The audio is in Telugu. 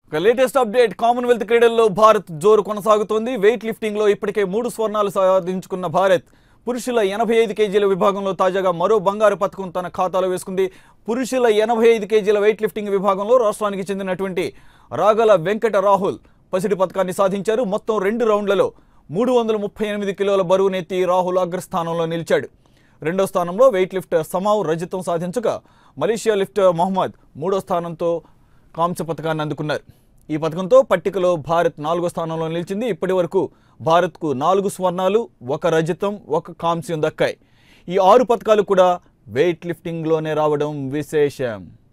ఇక లేటెస్ట్ అప్డేట్ కామన్వెల్త్ క్రీడల్లో భారత్ జోరు కొనసాగుతోంది వెయిట్ లిఫ్టింగ్ లో ఇప్పటికే మూడు స్వర్ణాలు సాధించుకున్న భారత్ పురుషుల ఎనభై ఐదు కేజీల విభాగంలో తాజాగా మరో బంగారు పథకం తన ఖాతాలో వేసుకుంది పురుషుల ఎనభై ఐదు కేజీల వెయిట్ లిఫ్టింగ్ విభాగంలో రాష్ట్రానికి చెందినటువంటి రాగల వెంకట రాహుల్ పసిడి పథకాన్ని సాధించారు మొత్తం రెండు రౌండ్లలో మూడు వందల ముప్పై ఎనిమిది కిలోల బరువునెత్తి రాహుల్ అగ్రస్థానంలో నిలిచాడు రెండో స్థానంలో వెయిట్ లిఫ్టర్ సమావ్ రజతం సాధించగా మలేషియా లిఫ్టర్ మొహమ్మద్ మూడో స్థానంతో కాంస్య పథకాన్ని అందుకున్నారు ఈ పథకంతో పట్టికలో భారత్ నాలుగో స్థానంలో నిలిచింది ఇప్పటి వరకు భారత్కు నాలుగు స్వర్ణాలు ఒక రజతం ఒక కాంస్యం దక్కాయి ఈ ఆరు పథకాలు కూడా వెయిట్ లిఫ్టింగ్లోనే రావడం విశేషం